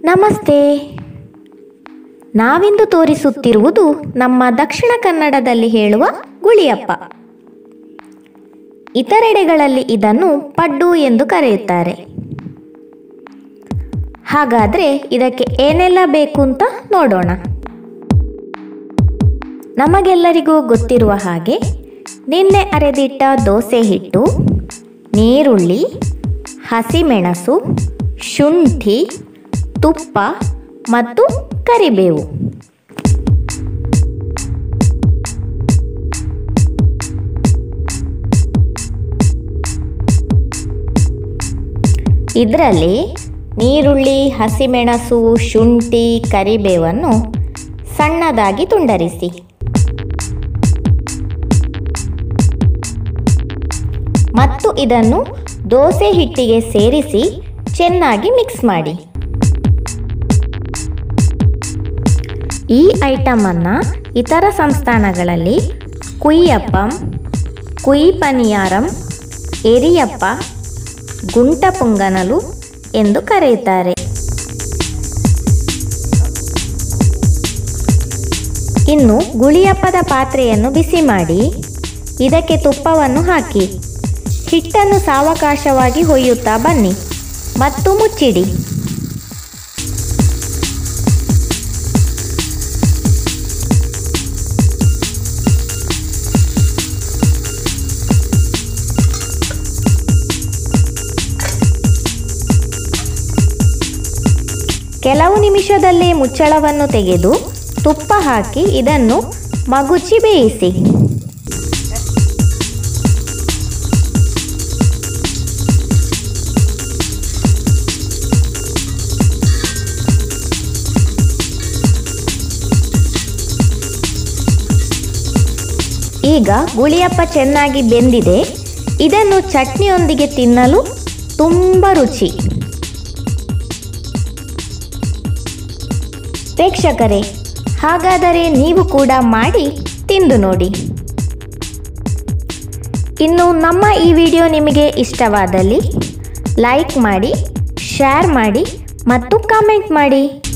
ನಮಸ್ತೆ ನಾವಿಂದು ತೋರಿಸುತ್ತಿರುವುದು ನಮ್ಮ ದಕ್ಷಿಣ ಕನ್ನಡದಲ್ಲಿ ಹೇಳುವ ಗುಳಿಯಪ್ಪ ಇತರೆಡೆಗಳಲ್ಲಿ ಇದನ್ನು ಪಡ್ಡು ಎಂದು ಕರೆಯುತ್ತಾರೆ ಹಾಗಾದರೆ ಇದಕ್ಕೆ ಏನೆಲ್ಲ ಬೇಕು ಅಂತ ನೋಡೋಣ ನಮಗೆಲ್ಲರಿಗೂ ಗೊತ್ತಿರುವ ಹಾಗೆ ನಿನ್ನೆ ಅರೆದಿಟ್ಟ ದೋಸೆ ಹಿಟ್ಟು ನೀರುಳ್ಳಿ ಹಸಿಮೆಣಸು ಶುಂಠಿ ತುಪ್ಪ ಮತ್ತು ಕರಿಬೇವು ಇದರಲ್ಲಿ ನೀರುಳ್ಳಿ ಹಸಿಮೆಣಸು ಶುಂಠಿ ಕರಿಬೇವನ್ನು ಸಣ್ಣದಾಗಿ ತುಂಡರಿಸಿ ಮತ್ತು ಇದನ್ನು ದೋಸೆ ಹಿಟ್ಟಿಗೆ ಸೇರಿಸಿ ಚೆನ್ನಾಗಿ ಮಿಕ್ಸ್ ಮಾಡಿ ಈ ಐಟಮನ್ನು ಇತರ ಸಂಸ್ಥಾನಗಳಲ್ಲಿ ಕುಯ್ಯಪ್ಪಂ ಕುಯ್ ಪನಿಯಾರಂ ಎರಿಯಪ್ಪ ಗುಂಟ ಪೊಂಗನಲು ಎಂದು ಕರೆಯುತ್ತಾರೆ ಇನ್ನು ಗುಳಿಯಪ್ಪದ ಪಾತ್ರೆಯನ್ನು ಬಿಸಿ ಮಾಡಿ ಇದಕ್ಕೆ ತುಪ್ಪವನ್ನು ಹಾಕಿ ಹಿಟ್ಟನ್ನು ಸಾವಕಾಶವಾಗಿ ಹೊಯ್ಯುತ್ತಾ ಬನ್ನಿ ಮತ್ತು ಮುಚ್ಚಿಡಿ ಕೆಲವು ನಿಮಿಷದಲ್ಲೇ ಮುಚ್ಚಳವನ್ನು ತೆಗೆದು ತುಪ್ಪ ಹಾಕಿ ಇದನ್ನು ಮಗುಚಿ ಬೇಯಿಸಿ ಈಗ ಗುಳಿಯಪ್ಪ ಚೆನ್ನಾಗಿ ಬೆಂದಿದೆ ಇದನ್ನು ಚಟ್ನಿಯೊಂದಿಗೆ ತಿನ್ನಲು ತುಂಬ ರುಚಿ ಪ್ರೇಕ್ಷಕರೇ ಹಾಗಾದರೆ ನೀವು ಕೂಡ ಮಾಡಿ ತಿಂದು ನೋಡಿ ಇನ್ನು ನಮ್ಮ ಈ ವಿಡಿಯೋ ನಿಮಗೆ ಇಷ್ಟವಾದಲ್ಲಿ ಲೈಕ್ ಮಾಡಿ ಶೇರ್ ಮಾಡಿ ಮತ್ತು ಕಾಮೆಂಟ್ ಮಾಡಿ